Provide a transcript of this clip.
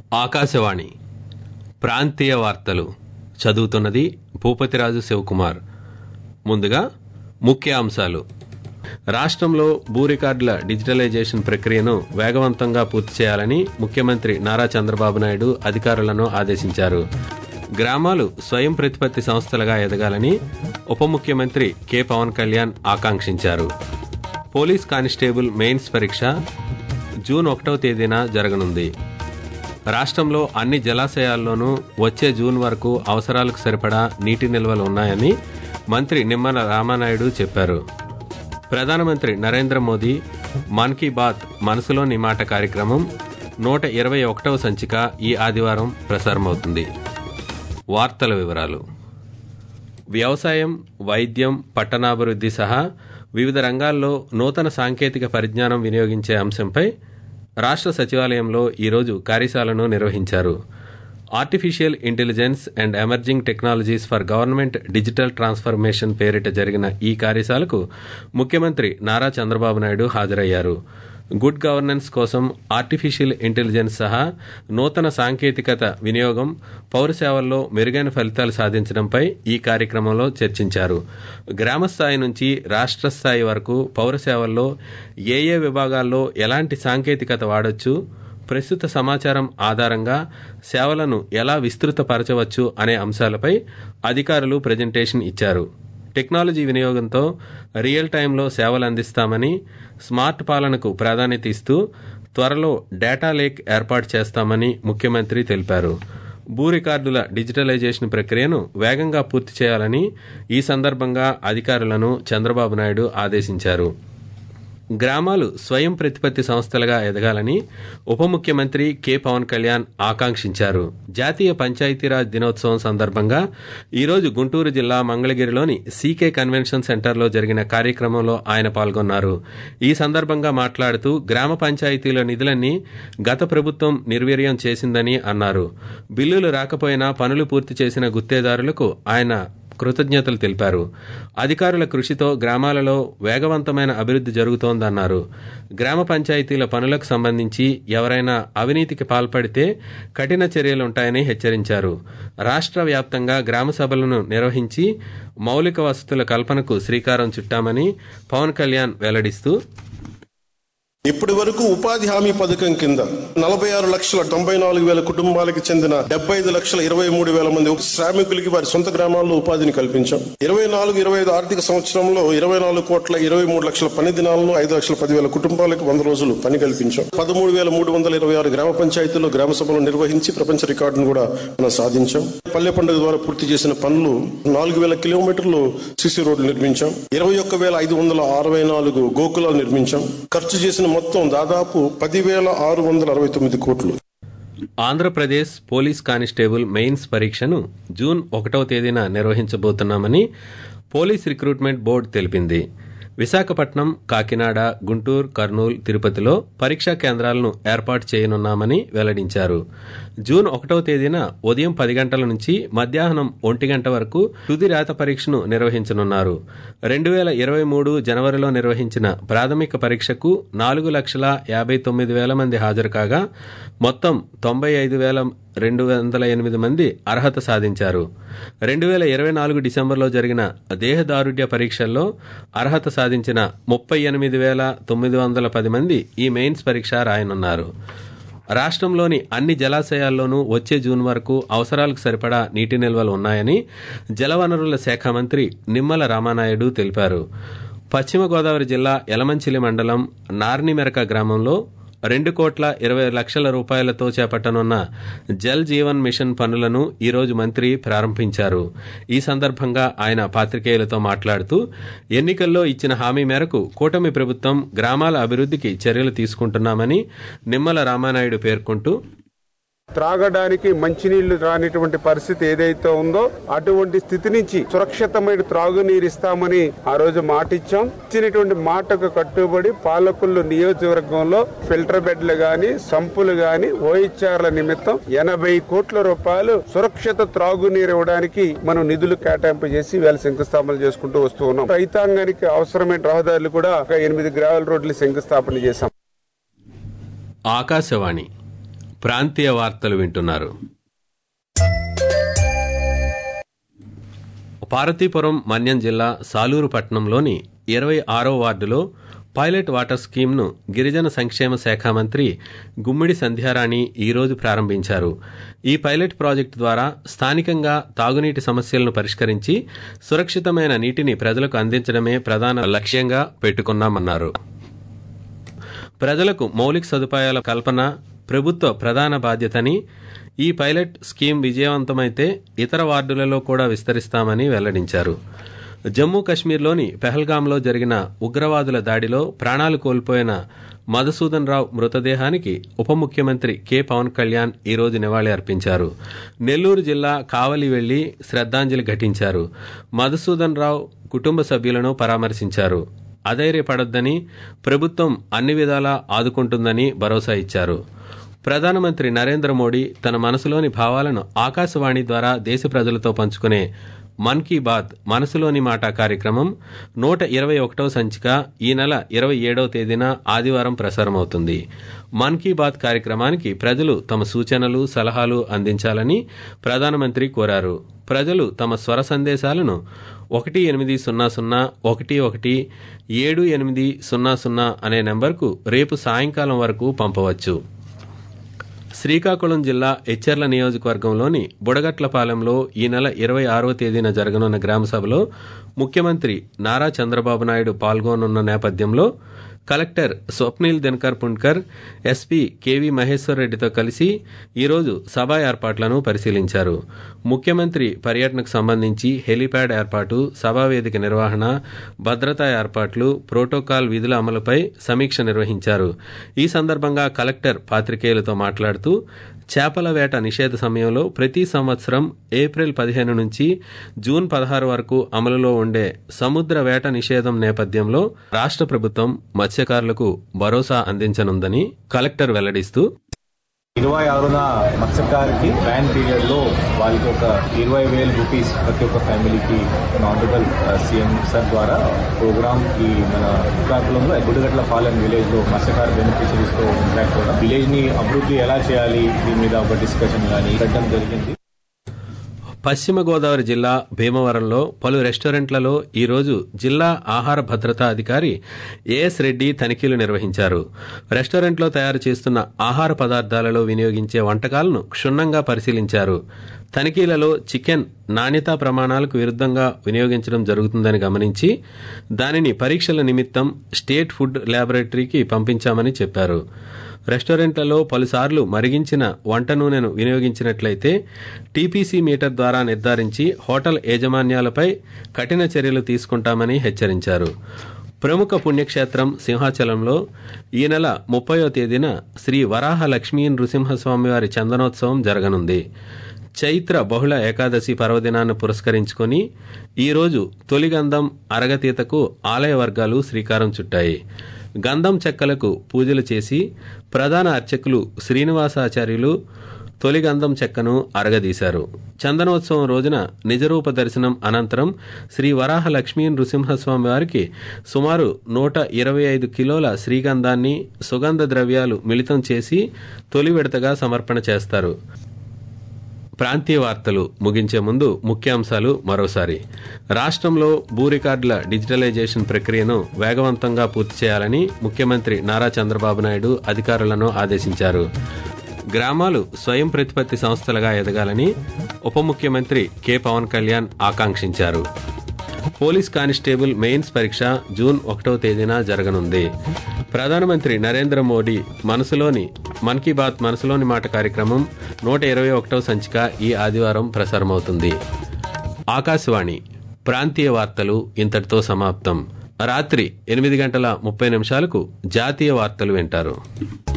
ఆకాశవాణి ప్రాంతీయ వార్తలు చదువుతున్నది భూపతిరాజు శివకుమార్ ముందుగా ముఖ్య అంశాలు రాష్ట్రంలో భూ రికార్డుల డిజిటలైజేషన్ ప్రక్రియను వేగవంతంగా పూర్తి చేయాలని ముఖ్యమంత్రి నారా చంద్రబాబు నాయుడు అధికారులను ఆదేశించారు గ్రామాలు స్వయం ప్రతిపత్తి సంస్థలుగా ఎదగాలని ఉప ముఖ్యమంత్రి కె పవన్ కళ్యాణ్ ఆకాంక్షించారు పోలీస్ కానిస్టేబుల్ మెయిన్స్ పరీక్ష జూన్ ఒకటవ తేదీన జరగనుంది రాష్ట్రంలో అన్ని జలాశయాల్లోనూ వచ్చే జూన్ వరకు అవసరాలకు సరిపడా నీటి నిల్వలు ఉన్నాయని మంత్రి నిమ్మల రామానాయుడు చెప్పారు ప్రధానమంత్రి నరేంద్ర మోదీ మన్ కీ బాత్ మనసులోని మాట కార్యక్రమం నూట ఇరవై ఒకటవ సంచిక ఈ ఆదివారం ప్రసారమవుతుంది వార్తల వివరాలు వ్యవసాయం వైద్యం పట్టణాభివృద్ధి సహా వివిధ రంగాల్లో నూతన సాంకేతిక పరిజ్ఞానం వినియోగించే అంశంపై రాష్ట్ర సచివాలయంలో ఈరోజు కార్యశాలను నిర్వహించారు artificial intelligence and emerging technologies for government digital transformation పేరిట జరిగిన ఈ కార్యశాలకు ముఖ్యమంత్రి నారా చంద్రబాబు నాయుడు హాజరయ్యారు గుడ్ గవర్నెన్స్ కోసం ఆర్టిఫిషియల్ ఇంటెలిజెన్స్ సహా నూతన సాంకేతికత వినియోగం పౌర సేవల్లో మెరుగైన ఫలితాలు సాధించడంపై ఈ కార్యక్రమంలో చర్చించారు గ్రామ స్థాయి నుంచి రాష్ట్ర స్థాయి వరకు పౌర సేవల్లో ఏ ఏ విభాగాల్లో ఎలాంటి సాంకేతికత వాడొచ్చు ప్రస్తుత సమాచారం ఆధారంగా సేవలను ఎలా విస్తృతపరచవచ్చు అనే అంశాలపై అధికారులు ప్రజెంటేషన్ ఇచ్చారు టెక్నాలజీ వినియోగంతో రియల్ టైంలో సేవలు అందిస్తామని స్మార్ట్ పాలనకు ప్రాధాన్యత ఇస్తూ త్వరలో డేటా లేక్ ఏర్పాటు చేస్తామని ముఖ్యమంత్రి తెలిపారు భూ రికార్డుల డిజిటలైజేషన్ ప్రక్రియను వేగంగా పూర్తి చేయాలని ఈ సందర్భంగా అధికారులను చంద్రబాబు నాయుడు ఆదేశించారు గ్రామాలు స్వయం ప్రతిపత్తి సంస్థలుగా ఎదగాలని ఉప ముఖ్యమంత్రి కె పవన్ కళ్యాణ్ ఆకాంక్షించారు జాతీయ పంచాయతీరాజ్ దినోత్సవం సందర్భంగా ఈరోజు గుంటూరు జిల్లా మంగళగిరిలోని సీకే కన్వెన్షన్ సెంటర్లో జరిగిన కార్యక్రమంలో ఆయన పాల్గొన్నారు ఈ సందర్భంగా మాట్లాడుతూ గ్రామ పంచాయతీల నిధులన్నీ గత ప్రభుత్వం నిర్వీర్యం చేసిందని అన్నారు బిల్లులు రాకపోయినా పనులు పూర్తి చేసిన గుత్తేదారులకు ఆయన కృతజ్ఞతలు తెలిపారు అధికారుల కృషితో గ్రామాలలో వేగవంతమైన అభివృద్ధి జరుగుతోందన్నారు గ్రామ పంచాయతీల పనులకు సంబంధించి ఎవరైనా అవినీతికి పాల్పడితే కఠిన చర్యలుంటాయని హెచ్చరించారు రాష్ట్ర వ్యాప్తంగా గ్రామ సభలను నిర్వహించి మౌలిక వసతుల కల్పనకు శ్రీకారం చుట్టామని పవన్ కళ్యాణ్ వెల్లడిస్తూ ఇప్పటి వరకు ఉపాధి హామీ పథకం కింద నలభై ఆరు లక్షల తొంభై నాలుగు వేల కుటుంబాలకు చెందిన డెబ్బై ఐదు లక్షల ఇరవై మూడు వేల మంది శ్రామికులకి వారి సొంత గ్రామాల్లో ఉపాధిని కల్పించాం ఇరవై నాలుగు ఇరవై ఐదు ఆర్థిక సంవత్సరంలో ఇరవై నాలుగు కోట్ల ఇరవై మూడు లక్షల పని దినాలను ఐదు లక్షల పదివేల కుటుంబాలకు వంద రోజులు పని కల్పించాం పదమూడు వేల మూడు వందల ఇరవై ఆరు గ్రామ పంచాయతీల్లో గ్రామ సభలు నిర్వహించి ప్రపంచ రికార్డును కూడా మనం సాధించాం పల్లె పండుగ ద్వారా పూర్తి చేసిన పనులు నాలుగు వేల కిలోమీటర్లు సిసి రోడ్లు నిర్మించాం ఇరవై ఒక్క వేల ఐదు వందల అరవై నాలుగు గోకులాలు నిర్మించాం ఖర్చు చేసిన మొత్తం దాదాపు పదివేల ఆరు వందల అరవై తొమ్మిది కోట్లు ఆంధ్రప్రదేశ్ పోలీస్ కానిస్టేబుల్ మెయిన్స్ పరీక్షను జూన్ ఒకటవ తేదీన నిర్వహించబోతున్నామని పోలీస్ రిక్రూట్మెంట్ బోర్డు తెలిపింది విశాఖపట్నం కాకినాడ గుంటూరు కర్నూలు తిరుపతిలో పరీక్షా కేంద్రాలను ఏర్పాటు చేయనున్నామని వెల్లడించారు జూన్ ఒకటవ తేదీన ఉదయం పది గంటల నుంచి మధ్యాహ్నం ఒంటి గంట వరకు తుది రాత పరీక్షను నిర్వహించనున్నారు రెండు వేల ఇరవై మూడు జనవరిలో నిర్వహించిన ప్రాథమిక పరీక్షకు నాలుగు లక్షల యాభై తొమ్మిది వేల మంది హాజరు కాగా మొత్తం తొంభై ఐదు వేల రెండు వందల ఎనిమిది మంది అర్హత సాధించారు రెండు వేల ఇరవై నాలుగు డిసెంబర్లో జరిగిన దేహదారుఢ్య పరీక్షల్లో అర్హత సాధించిన ముప్పై ఎనిమిది వేల తొమ్మిది వందల పది మంది ఈ మెయిన్స్ పరీక్ష రాయనున్నారు రాష్ట్రంలోని అన్ని జలాశయాల్లోనూ వచ్చే జూన్ వరకు అవసరాలకు సరిపడా నీటి నిల్వలు ఉన్నాయని జలవనరుల శాఖ మంత్రి నిమ్మల రామానాయుడు తెలిపారు పశ్చిమ గోదావరి జిల్లా యలమంచిలి మండలం నార్నిమెరక గ్రామంలో రెండు కోట్ల ఇరవై లక్షల రూపాయలతో చేపట్టనున్న జల్ జీవన్ మిషన్ పనులను ఈరోజు మంత్రి ప్రారంభించారు ఈ సందర్భంగా ఆయన పాత్రికేయులతో మాట్లాడుతూ ఎన్నికల్లో ఇచ్చిన హామీ మేరకు కూటమి ప్రభుత్వం గ్రామాల అభివృద్ధికి చర్యలు తీసుకుంటున్నామని నిమ్మల రామానాయుడు పేర్కొంటూ త్రాగడానికి మంచినీళ్లు రానిటువంటి పరిస్థితి ఏదైతే ఉందో అటువంటి స్థితి నుంచి సురక్షితమైన త్రాగునీరు ఇస్తామని ఆ రోజు మాట ఇచ్చాం ఇచ్చినటువంటి మాటకు కట్టుబడి పాలకులు నియోజకవర్గంలో ఫిల్టర్ బెడ్లు గాని సంపులు గాని ఓహెచ్ఆర్ల నిమిత్తం ఎనభై కోట్ల రూపాయలు సురక్షిత త్రాగునీరు ఇవ్వడానికి మనం నిధులు కేటాయింపు చేసి వేళ శంకుస్థాపన చేసుకుంటూ వస్తూ ఉన్నాం రైతాంగానికి అవసరమైన రహదారులు కూడా ఒక ఎనిమిది గ్రావెల్ రోడ్లు శంకుస్థాపన చేశాం ఆకాశవాణి ప్రాంతీయ వార్తలు వింటున్నారు పార్వతీపురం మన్యం జిల్లా సాలూరు పట్టణంలోని ఇరవై ఆరో వార్డులో పైలట్ వాటర్ స్కీమ్ను గిరిజన సంక్షేమ శాఖ మంత్రి గుమ్మిడి సంధ్యారాణి ఈరోజు ప్రారంభించారు ఈ పైలట్ ప్రాజెక్టు ద్వారా స్థానికంగా తాగునీటి సమస్యలను పరిష్కరించి సురక్షితమైన నీటిని ప్రజలకు అందించడమే ప్రధాన లక్ష్యంగా పెట్టుకున్నామన్నారు ప్రజలకు మౌలిక సదుపాయాల కల్పన ప్రభుత్వ ప్రధాన బాధ్యతని ఈ పైలట్ స్కీమ్ విజయవంతమైతే ఇతర వార్డులలో కూడా విస్తరిస్తామని వెల్లడించారు జమ్మూ కశ్మీర్లోని పెహల్గాంలో జరిగిన ఉగ్రవాదుల దాడిలో ప్రాణాలు కోల్పోయిన మధుసూదన్ రావు మృతదేహానికి ఉప ముఖ్యమంత్రి కె పవన్ కళ్యాణ్ ఈరోజు నివాళి అర్పించారు నెల్లూరు జిల్లా కావలి వెళ్లి శ్రద్ధాంజలి ఘటించారు మధుసూదన్ రావు కుటుంబ సభ్యులను పరామర్శించారు అధైర్యపడొద్దని ప్రభుత్వం అన్ని విధాలా ఆదుకుంటుందని భరోసా ఇచ్చారు ప్రధానమంత్రి నరేంద్ర మోడీ తన మనసులోని భావాలను ఆకాశవాణి ద్వారా దేశ ప్రజలతో పంచుకునే మన్ కీ బాత్ మనసులోని మాట కార్యక్రమం నూట ఇరవై ఒకటవ సంచిక ఈ నెల ఇరవై ఏడవ తేదీన ఆదివారం ప్రసారమవుతుంది మన్ కీ బాత్ కార్యక్రమానికి ప్రజలు తమ సూచనలు సలహాలు అందించాలని ప్రధానమంత్రి కోరారు ప్రజలు తమ స్వర సందేశాలను ఒకటి ఎనిమిది సున్నా సున్నా ఒకటి ఒకటి ఏడు ఎనిమిది సున్నా సున్నా అనే నెంబర్కు రేపు సాయంకాలం వరకు పంపవచ్చు శ్రీకాకుళం జిల్లా ఎచ్చెర్ల నియోజకవర్గంలోని బుడగట్లపాలెంలో ఈ నెల ఇరవై ఆరవ తేదీన జరగనున్న గ్రామసభలో ముఖ్యమంత్రి నారా చంద్రబాబు నాయుడు పాల్గొనున్న నేపథ్యంలో collector Swapnil Dinakar Pundkar SP KV Maheshwar రెడ్డితో కలిసి ఈరోజు సభ ఏర్పాట్లను పరిశీలించారు ముఖ్యమంత్రి పర్యటనకు సంబంధించి హెలీప్యాడ్ ఏర్పాటు సభా వేదిక నిర్వహణ భద్రతా ఏర్పాట్లు ప్రోటోకాల్ విధుల అమలుపై సమీక్ష నిర్వహించారు ఈ సందర్భంగా కలెక్టర్ పాత్రికేయులతో మాట్లాడుతూ చేపల వేట నిషేధ సమయంలో ప్రతి సంవత్సరం ఏప్రిల్ పదిహేను నుంచి జూన్ పదహారు వరకు అమలులో ఉండే సముద్ర వేట నిషేధం నేపథ్యంలో రాష్ట్ర ప్రభుత్వం మత్స్యకారులకు భరోసా అందించనుందని కలెక్టర్ వెల్లడిస్తూ ఇరవై ఆరున మత్స్యకారికి బ్యాన్ పీరియడ్ లో వాళ్ళకి ఒక ఇరవై వేల రూపీస్ ప్రతి ఒక్క ఫ్యామిలీకి ఆనరబుల్ సీఎం సార్ ద్వారా ప్రోగ్రామ్ ఈ మన శ్రీకాకుళంలో గుడిగట్ల పాలెం విలేజ్ లో మత్స్యకార బెనిఫిషరీస్ తో ఇంట్రాక్ట్ అవ్వడం విలేజ్ ని అభివృద్ధి ఎలా చేయాలి దీని మీద ఒక డిస్కషన్ కానీ పెట్టడం జరిగింది పశ్చిమ గోదావరి జిల్లా భీమవరంలో పలు రెస్టారెంట్లలో ఈరోజు జిల్లా ఆహార భద్రతా అధికారి ఏఎస్ రెడ్డి తనిఖీలు నిర్వహించారు రెస్టారెంట్లో తయారు చేస్తున్న ఆహార పదార్థాలలో వినియోగించే వంటకాలను క్షుణ్ణంగా పరిశీలించారు తనిఖీలలో చికెన్ నాణ్యతా ప్రమాణాలకు విరుద్ధంగా వినియోగించడం జరుగుతుందని గమనించి దానిని పరీక్షల నిమిత్తం స్టేట్ ఫుడ్ ల్యాబొరేటరీకి పంపించామని చెప్పారు రెస్టారెంట్లలో పలుసార్లు మరిగించిన వంట నూనెను వినియోగించినట్లయితే టీపీసీ మీటర్ ద్వారా నిర్ధారించి హోటల్ యాజమాన్యాలపై కఠిన చర్యలు తీసుకుంటామని హెచ్చరించారు ప్రముఖ పుణ్యక్షేత్రం సింహాచలంలో ఈ నెల ముప్పయో తేదీన శ్రీ వరాహ లక్ష్మీ నృసింహస్వామివారి చందనోత్సవం జరగనుంది చైత్ర బహుళ ఏకాదశి పర్వదినాన్ని పురస్కరించుకొని ఈరోజు తొలి గంధం అరగతీతకు ఆలయ వర్గాలు శ్రీకారం చుట్టాయి గంధం చెక్కలకు పూజలు చేసి ప్రధాన అర్చకులు శ్రీనివాసాచార్యులు తొలి గంధం చెక్కను అరగదీశారు చందనోత్సవం రోజున నిజరూప దర్శనం అనంతరం శ్రీ వరాహ లక్ష్మీ నృసింహస్వామి వారికి సుమారు నూట ఇరవై ఐదు కిలోల శ్రీగంధాన్ని సుగంధ ద్రవ్యాలు మిళితం చేసి తొలి విడతగా సమర్పణ చేస్తారు ప్రాంతీయ వార్తలు ముగించే ముందు ముఖ్యాంశాలు మరోసారి రాష్ట్రంలో భూ రికార్డుల డిజిటలైజేషన్ ప్రక్రియను వేగవంతంగా పూర్తి చేయాలని ముఖ్యమంత్రి నారా చంద్రబాబు నాయుడు అధికారులను ఆదేశించారు గ్రామాలు స్వయం ప్రతిపత్తి సంస్థలుగా ఎదగాలని ఉప ముఖ్యమంత్రి కె పవన్ కళ్యాణ్ ఆకాంక్షించారు పోలీస్ కానిస్టేబుల్ మెయిన్స్ పరీక్ష జూన్ ఒకటవ తేదీన జరగనుంది ప్రధానమంత్రి నరేంద్ర మోడీ మనసులోని మన్ కీ బాత్ మనసులోని మాట కార్యక్రమం నూట ఇరవై ఒకటవ సంచిక ఈ ఆదివారం ప్రసారమవుతుంది ఆకాశవాణి ప్రాంతీయ వార్తలు ఇంతటితో సమాప్తం రాత్రి ఎనిమిది గంటల ముప్పై నిమిషాలకు జాతీయ వార్తలు వింటారు